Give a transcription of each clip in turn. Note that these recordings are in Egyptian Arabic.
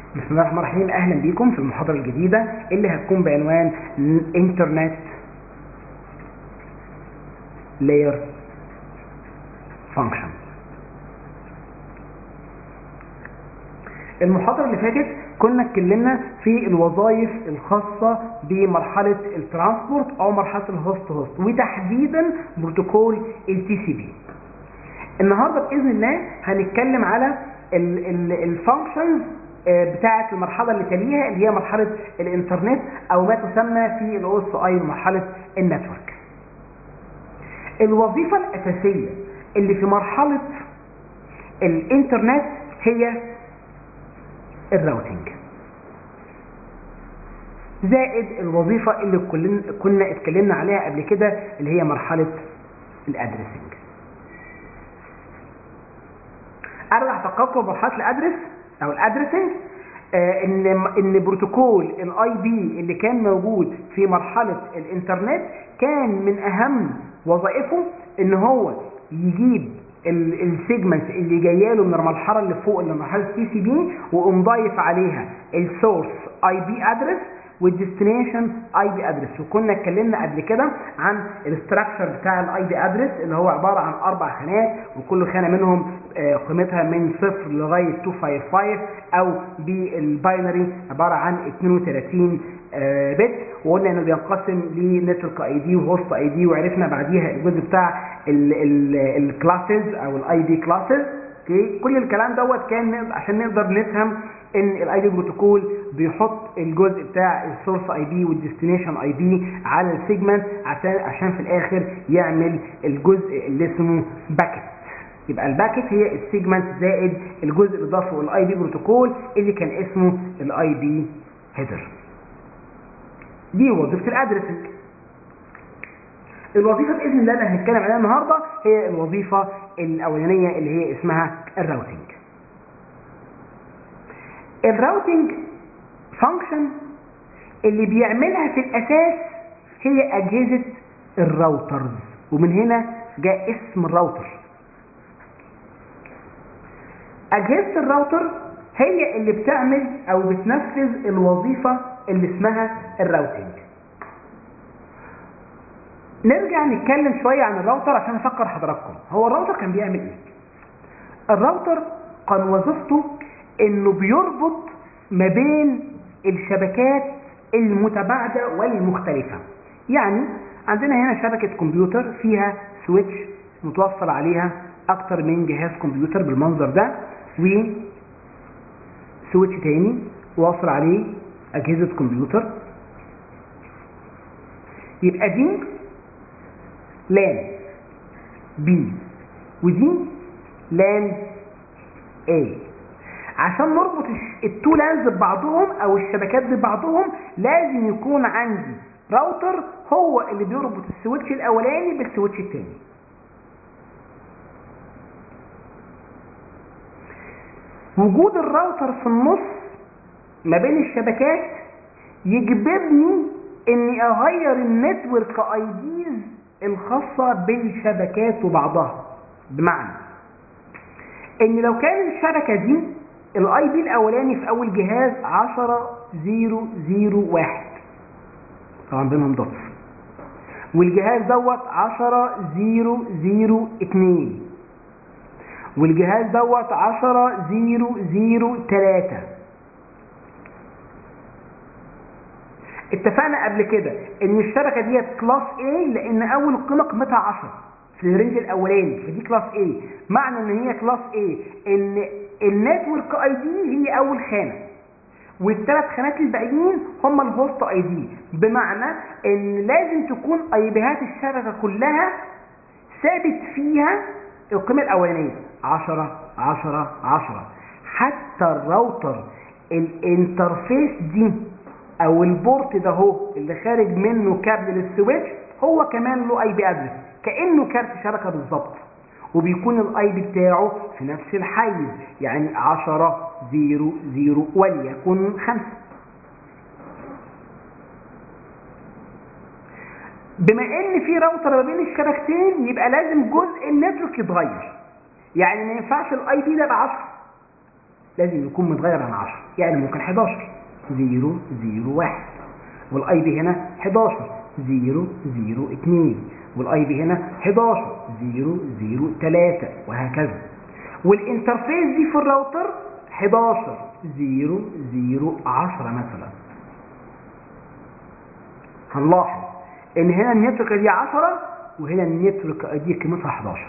بسم الله الرحمن الرحيم اهلا بيكم في المحاضره الجديده اللي هتكون بعنوان انترنت لاير فانكشن المحاضره اللي فاتت كنا اتكلمنا في الوظائف الخاصه بمرحله الترانسبورت او مرحله الهوست هوست وتحديدا بروتوكول التي سي بي النهارده باذن الله هنتكلم على الفانكشنز بتاعه المرحله اللي تليها اللي هي مرحله الانترنت او ما تسمى في الاو اس اي مرحله النتورك الوظيفه الاساسيه اللي في مرحله الانترنت هي الراوتنج زائد الوظيفه اللي كنا اتكلمنا عليها قبل كده اللي هي مرحله الادريسنج ارجع افكركم بمرحله الادرس او الادرسنج آه ان ان بروتوكول الاي بي اللي كان موجود في مرحله الانترنت كان من اهم وظائفه ان هو يجيب السيجمنت اللي جايه له من المرحله اللي فوق اللي مرحله السي سي بي ويقوم ضايف عليها السورس اي بي ادرس والديستنيشن اي بي ادرس وكنا اتكلمنا قبل كده عن الاستراكشر بتاع الاي بي ادرس اللي هو عباره عن اربع خانات وكل خانه منهم قيمتها من صفر لغايه 255 او بالباينري عباره عن 32 بت وقلنا انه بينقسم لنتورك اي دي وهوست اي دي وعرفنا بعديها الجزء بتاع الكلاسز او الاي دي كلاسز اوكي كل الكلام دوت كان عشان نقدر نفهم ان الاي دي بروتوكول بيحط الجزء بتاع السورس اي بي والديستنيشن اي بي على السيجمنت عشان عشان في الاخر يعمل الجزء اللي اسمه باكت يبقى الباكت هي السيجمنت زائد الجزء اللي ضافه الاي بي بروتوكول اللي كان اسمه الاي بي هيدر دي وظيفه الادرسنج الوظيفه باذن الله اللي هنتكلم عليها النهارده هي الوظيفه الاولانيه اللي هي اسمها الراوتنج الراوتنج فانكشن اللي بيعملها في الاساس هي اجهزه الراوترز ومن هنا جاء اسم الراوتر اجهزه الراوتر هي اللي بتعمل او بتنفذ الوظيفه اللي اسمها الراوتنج نرجع نتكلم شويه عن الراوتر عشان افكر حضراتكم هو الراوتر كان بيعمل ايه الراوتر كان وظيفته انه بيربط ما بين الشبكات المتباعدة والمختلفة يعني عندنا هنا شبكة كمبيوتر فيها سويتش متوصل عليها اكتر من جهاز كمبيوتر بالمنظر ده و سويتش تاني واصل عليه اجهزة كمبيوتر يبقى دي لان بي ودي لان A عشان نربط التو لانز ببعضهم او الشبكات ببعضهم لازم يكون عندي راوتر هو اللي بيربط السويتش الاولاني بالسويتش الثاني وجود الراوتر في النص ما بين الشبكات يجبرني اني اغير النتورك اي ديز الخاصه بالشبكات وبعضها بمعنى ان لو كان الشبكه دي الاي بي الاولاني في اول جهاز 10001 طبعا بينهم دوت والجهاز دوت 10002 والجهاز دوت 10003 اتفقنا قبل كده ان الشبكه ديت كلاس A لان اول قيمه قيمتها 10 في الرينج الاولاني فدي كلاس A معنى ان هي كلاس A ان النتورك اي دي هي اول خانه والثلاث خانات الباقيين هم الهوست اي دي بمعنى ان لازم تكون اي بيهات الشبكه كلها ثابت فيها القيمه الاولانيه 10 10 10 حتى الراوتر الانترفيس دي او البورت ده هو اللي خارج منه كابل السويتش هو كمان له اي بي ادرس كانه كارت شبكه بالظبط وبيكون الاي بي بتاعه في نفس الحيز يعني 10 0 0 وليكن 5 بما ان في راوتر ما بين الشبكتين يبقى لازم جزء النتورك يتغير يعني ما ينفعش الاي بي ده يبقى 10 لازم يكون متغير عن 10 يعني ممكن 11 0 0 1 والاي بي هنا 11 0 0 2 والاي بي هنا 11 0 0 3 وهكذا والانترفيس دي في الراوتر 11 0 0 10 مثلا هنلاحظ ان هنا النتورك دي 10 وهنا النتورك دي قيمتها 11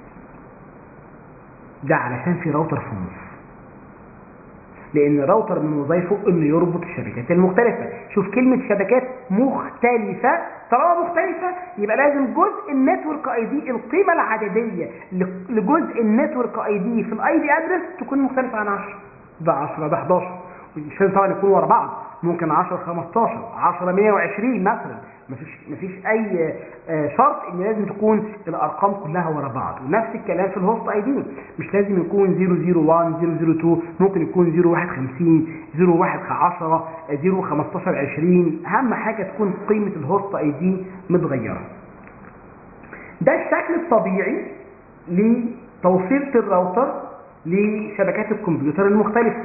ده علشان في راوتر في النص لان الراوتر من وظائفه انه يربط الشبكات المختلفة شوف كلمة شبكات مختلفة طالما مختلفة يبقى لازم جزء النتورك اي دي القيمة العددية لجزء النتورك اي دي في الاي دي ادرس تكون مختلفة عن 10 ده 10 ده 11 مش لازم طبعا يكونوا ورا بعض ممكن 10 15 10 120 مثلا مفيش مفيش اي شرط ان لازم تكون الارقام كلها ورا بعض ونفس الكلام في الهوست اي دي مش لازم يكون 001 002 ممكن يكون 0150 01 10 015 20 اهم حاجه تكون قيمه الهوست اي دي متغيره ده الشكل الطبيعي لتوصيله الراوتر لشبكات الكمبيوتر المختلفه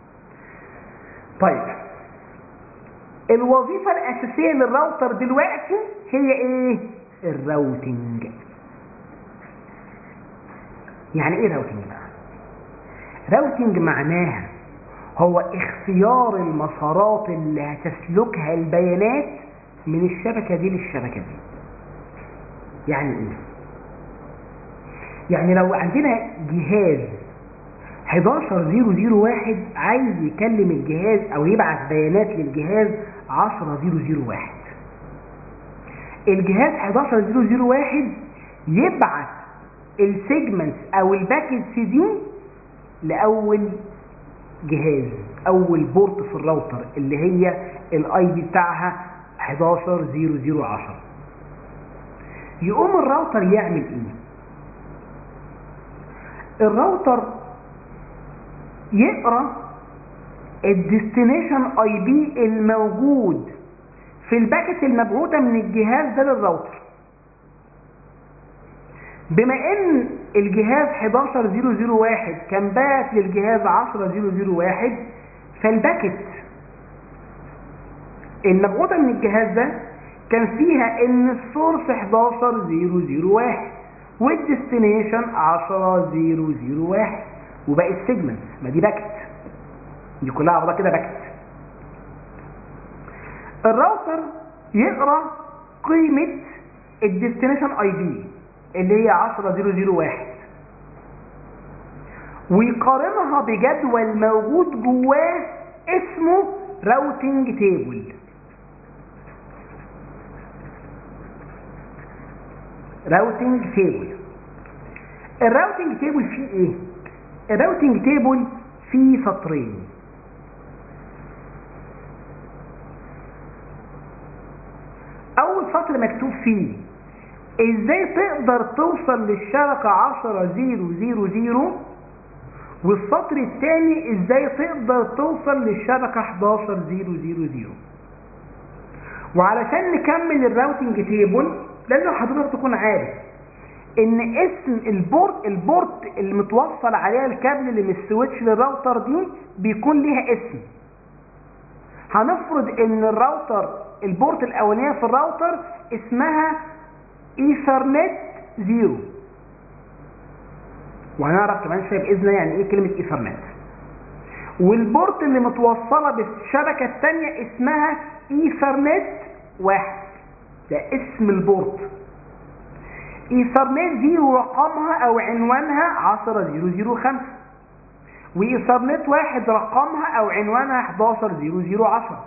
طيب الوظيفة الأساسية للراوتر دلوقتي هي إيه؟ الراوتنج يعني إيه راوتنج بقى؟ راوتنج معناها هو اختيار المسارات اللي هتسلكها البيانات من الشبكة دي للشبكة دي يعني إيه؟ يعني لو عندنا جهاز 11001 عايز يكلم الجهاز او يبعت بيانات للجهاز 10001 الجهاز 11001 يبعت السيجمنتس او الباكيتس دي لاول جهاز اول بورت في الراوتر اللي هي الاي دي بتاعها 11010 يقوم الراوتر يعمل ايه الراوتر يقرا الديستنيشن اي بي الموجود في الباكت المبعوثه من الجهاز ده للراوتر بما ان الجهاز 11001 كان باعت للجهاز 10001 فالباكت المبعوثه من الجهاز ده كان فيها ان السورس 11001 والديستنيشن 10001 وباقي السيجمنت ما دي باكت دي كلها عباره كده باكت الراوتر يقرا قيمه الديستنيشن اي دي اللي هي 10001 ويقارنها بجدول موجود جواه اسمه راوتنج تيبل راوتنج تيبل الراوتنج تيبل فيه ايه الراوتنج تيبل فيه سطرين اول سطر مكتوب فيه ازاي تقدر توصل للشبكة 10000 والسطر الثاني ازاي تقدر توصل للشبكة 11000 وعلشان نكمل الراوتنج تيبل لازم حضرتك تكون عارف ان اسم البورت البورت اللي متوصل عليها الكابل اللي من السويتش للراوتر دي بيكون ليها اسم هنفرض ان الراوتر البورت الاولانيه في الراوتر اسمها ايثرنت زيرو وهنعرف كمان شويه باذن الله يعني ايه كلمه ايثرنت والبورت اللي متوصله بالشبكه الثانيه اسمها ايثرنت واحد ده اسم البورت ايثرنت دي رقمها او عنوانها 10005 وايثرنت واحد رقمها او عنوانها 1100010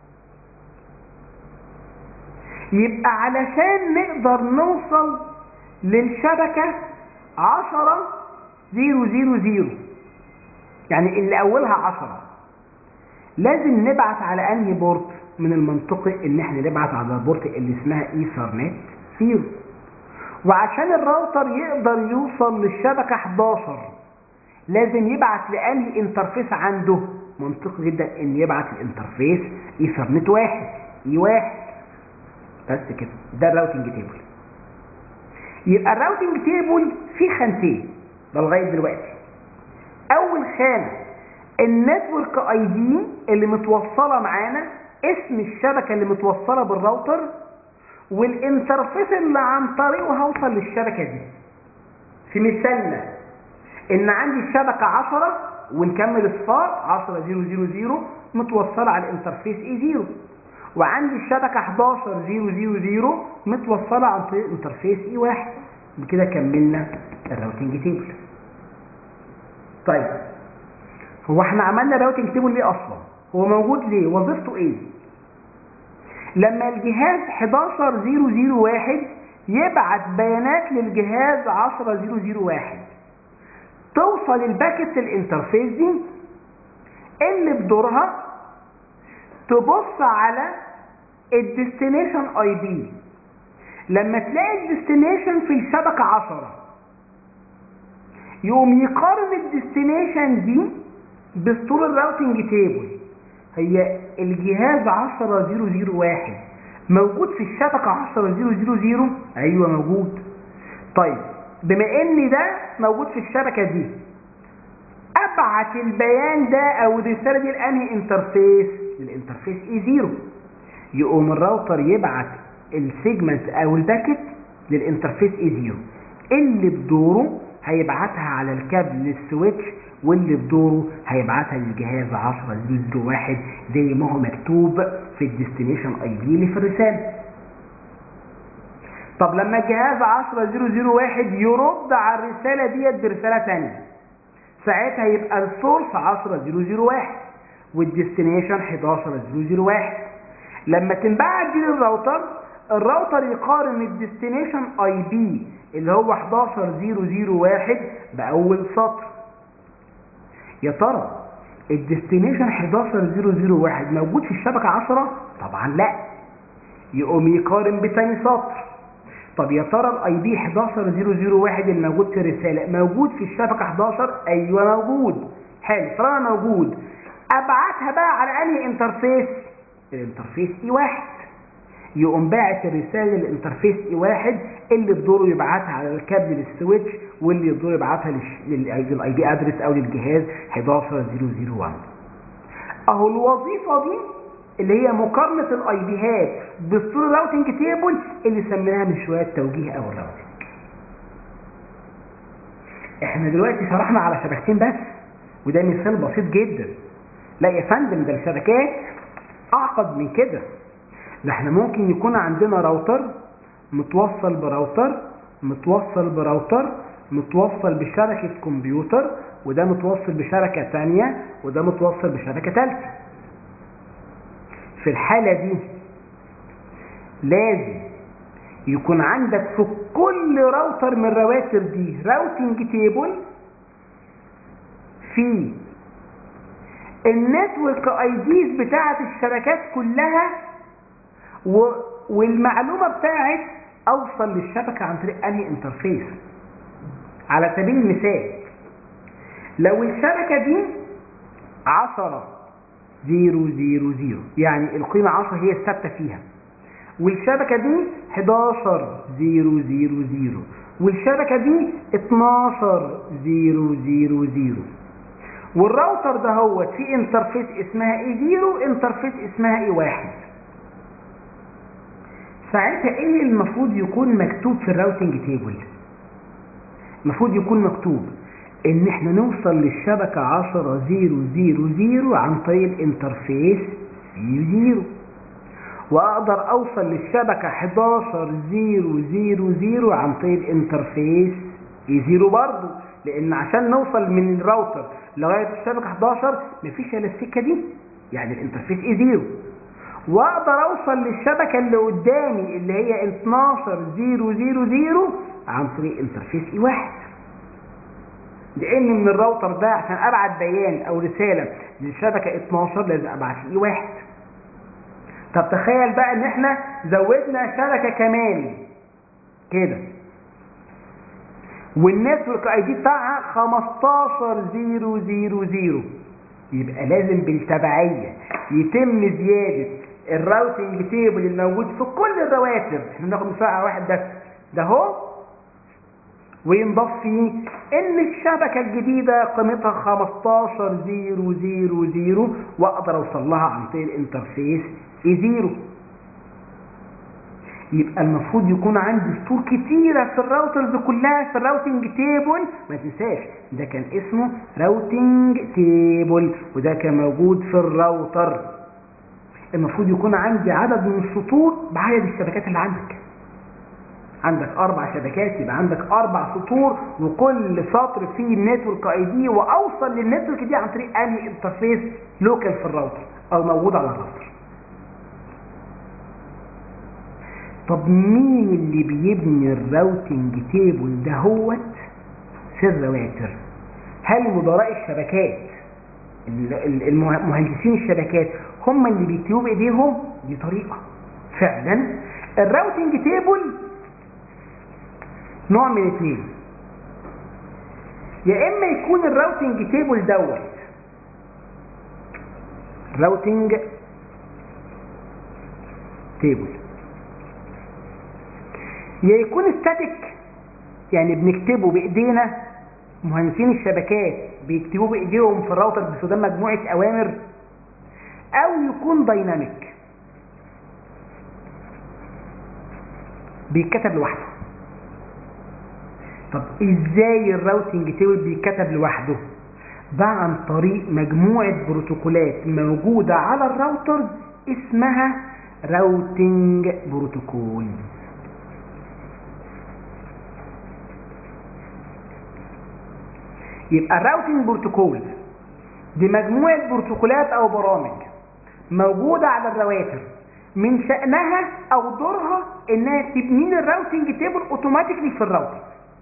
يبقى علشان نقدر نوصل للشبكة 10000 يعني اللي اولها 10 لازم نبعت على انهي بورت من المنطقي ان احنا نبعت على البورت اللي اسمها ايثرنت 0 وعشان الراوتر يقدر يوصل للشبكة 11 لازم يبعت لأنهي انترفيس عنده منطقي جدا ان يبعت الانترفيس ايثرنت واحد اي واحد بس كده ده الراوتنج تيبل يبقى الراوتنج تيبل فيه خانتين ده لغايه دلوقتي اول خانه النتورك اي دي اللي متوصله معانا اسم الشبكه اللي متوصله بالراوتر والانترفيس اللي عن طريقه هوصل للشبكه دي في مثالنا ان عندي الشبكه 10 ونكمل اصفار 10 0 0 0 متوصله على الانترفيس اي 0 وعندي الشبكه 11 0 0 0 متوصله عن طريق الانترفيس اي 1 بكده كملنا الراوتنج تيبل طيب هو احنا عملنا راوتنج تيبل ليه اصلا هو موجود ليه وظيفته ايه لما الجهاز 11001 يبعت بيانات للجهاز 10001 توصل الباكت الانترفيس دي اللي بدورها تبص على الديستنيشن اي بي لما تلاقي الديستنيشن في الشبكة 10 يقوم يقارن الديستنيشن دي باسطول الراوتنج تيبل هي الجهاز 10001 موجود في الشبكة 10000 ايوه موجود طيب بما ان ده موجود في الشبكة دي ابعت البيان ده او الرسالة دي لانهي انترفيس للانترفيس اي 0 يقوم الراوتر يبعت السيجمنت او الباكت للانترفيس اي 0 اللي بدوره هيبعتها على الكابل للسويتش واللي بدوره هيبعتها للجهاز 10001 زي ما هو مكتوب في الديستنيشن اي بي اللي في الرساله طب لما الجهاز 10001 يرد على الرساله ديت برساله ثانيه ساعتها يبقى السورس 10001 والديستنيشن 11001 لما تنبعت دي للراوتر الراوتر يقارن الديستنيشن اي بي اللي هو 11001 باول سطر يا ترى الديستنيشن 11001 موجود في الشبكه 10 طبعا لا يقوم يقارن بتاني سطر طب يا ترى الاي بي 11001 الموجود في الرساله موجود في الشبكه 11 ايوه موجود حلو طالما موجود ابعتها بقى على انهي انترفيس الانترفيس اي واحد يقوم باعت الرساله للانترفيس اي واحد اللي بدوره يبعتها على الكابل للسويتش واللي بدوره يبعتها للاي بي ادرس او للجهاز 11001 اهو الوظيفه دي اللي هي مقارنه الاي بيهات بالصوره راوتنج تيبل اللي سميناها من شويه توجيه او الراوتنج احنا دلوقتي شرحنا على شبكتين بس وده مثال بسيط جدا لا يا فندم ده الشبكات اعقد من كده ده احنا ممكن يكون عندنا راوتر متوصل براوتر متوصل براوتر متوصل بشبكة كمبيوتر وده متوصل بشبكة تانية وده متوصل بشبكة تالتة في الحالة دي لازم يكون عندك في كل راوتر من الرواتر دي راوتنج تيبل في النتورك اي ديز بتاعت الشبكات كلها و... والمعلومة بتاعت اوصل للشبكة عن طريق انهي انترفيس على سبيل المثال لو الشبكة دي 10 0 0 0 يعني القيمة 10 هي الثابتة فيها والشبكة دي 11 0 0 0 والشبكة دي 12 0 0 0 والراوتر ده هو في انترفيس اسمها اي 0 انترفيس اسمها اي 1 ساعتها ايه المفروض يكون مكتوب في الراوتنج تيبل المفروض يكون مكتوب ان احنا نوصل للشبكة 10 0 0 0 عن طريق الانترفيس سي 0 واقدر اوصل للشبكة 11 0 0 0 عن طريق الانترفيس اي 0 برضه لان عشان نوصل من الراوتر لغاية الشبكة 11 مفيش الا السكة دي يعني الانترفيس اي 0 واقدر اوصل للشبكة اللي قدامي اللي هي 12 0 0 0 عن طريق انترفيس اي 1 لان من الراوتر ده عشان ابعت بيان او رسالة للشبكة 12 لازم ابعت اي 1 طب تخيل بقى ان احنا زودنا شبكة كمان كده والنتورك اي دي بتاعها 15 0 0 0 يبقى لازم بالتبعية يتم زيادة الراوتنج تيبل الموجود في كل الرواتر احنا بناخد مثال على واحد بس ده هو وينضاف فيه ان الشبكة الجديدة قيمتها 15000 واقدر اوصل لها عن طريق الانترفيس اي 0 يبقى المفروض يكون عندي سطور كتيرة في الراوترز كلها في الراوتنج تيبل ما تنساش ده كان اسمه راوتنج تيبل وده كان موجود في الراوتر المفروض يكون عندي عدد من السطور بعدد الشبكات اللي عندك عندك اربع شبكات يبقى عندك اربع سطور وكل سطر فيه نتورك اي دي واوصل للنتورك دي عن طريق انهي انترفيس لوكال في الراوتر او موجود على الراوتر طب مين اللي بيبني الراوتنج تيبل دهوت في الرواتر هل مدراء الشبكات المهندسين الشبكات هم اللي بيكتبوا بايديهم دي طريقه فعلا الراوتنج تيبل نوع من اثنين يا اما يكون الراوتنج تيبل دوت راوتنج تيبل يا يكون ستاتيك يعني بنكتبه بايدينا مهندسين الشبكات بيكتبوه بايديهم في الراوتر باستخدام مجموعه اوامر او يكون دايناميك بيتكتب لوحده طب ازاي الراوتنج تيبل بيتكتب لوحده ده عن طريق مجموعة بروتوكولات موجودة على الراوتر اسمها راوتنج بروتوكول يبقى الراوتنج بروتوكول دي مجموعة بروتوكولات او برامج موجودة على الرواتر من شأنها او دورها انها تبني لي الراوتنج تيبل اوتوماتيكلي في الراوتر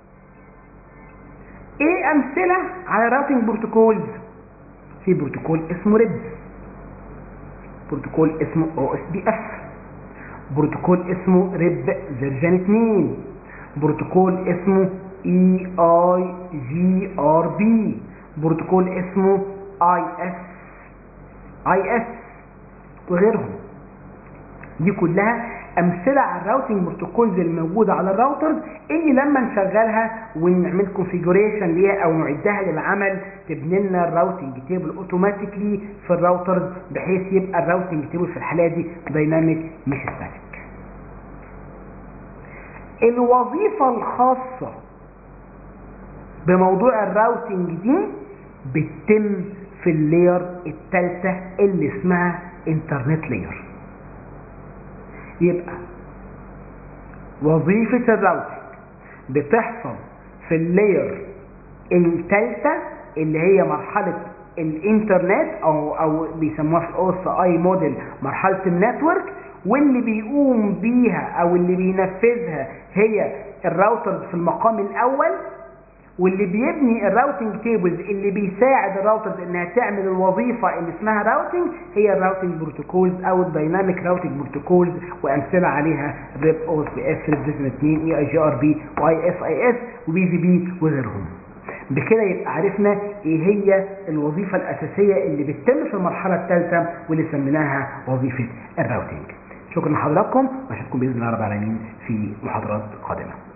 ايه امثلة على راوتنج بروتوكولز في بروتوكول اسمه ريب بروتوكول اسمه او اس بي اف بروتوكول اسمه ريب فيرجن 2 بروتوكول اسمه اي اي جي ار بي بروتوكول اسمه اي اس اي اس وغيرهم دي كلها امثله على الراوتنج بروتوكولز الموجوده على الراوترز اللي لما نشغلها ونعمل كونفيجريشن ليها او نعدها للعمل تبني لنا الراوتنج تيبل اوتوماتيكلي في الراوترز بحيث يبقى الراوتنج تيبل في الحاله دي دايناميك مش ستاتيك الوظيفه الخاصه بموضوع الراوتنج دي بتتم في اللاير الثالثه اللي اسمها انترنت لاير يبقى وظيفة الراوتنج بتحصل في اللاير الثالثة اللي هي مرحلة الانترنت او او بيسموها في الاوس اي موديل مرحلة النتورك واللي بيقوم بيها او اللي بينفذها هي الراوترز في المقام الاول واللي بيبني الراوتنج تيبلز اللي بيساعد الراوترز انها تعمل الوظيفه اللي اسمها راوتنج هي الراوتنج بروتوكولز او الدايناميك راوتنج بروتوكولز وامثله عليها ريب او اس بي اف ريب 2 اي اي جي ار بي واي اس اي اس وبي جي بي وغيرهم بكده يبقى عرفنا ايه هي الوظيفه الاساسيه اللي بتتم في المرحله الثالثه واللي سميناها وظيفه الراوتنج شكرا لحضراتكم واشوفكم باذن الله رب العالمين في محاضرات قادمه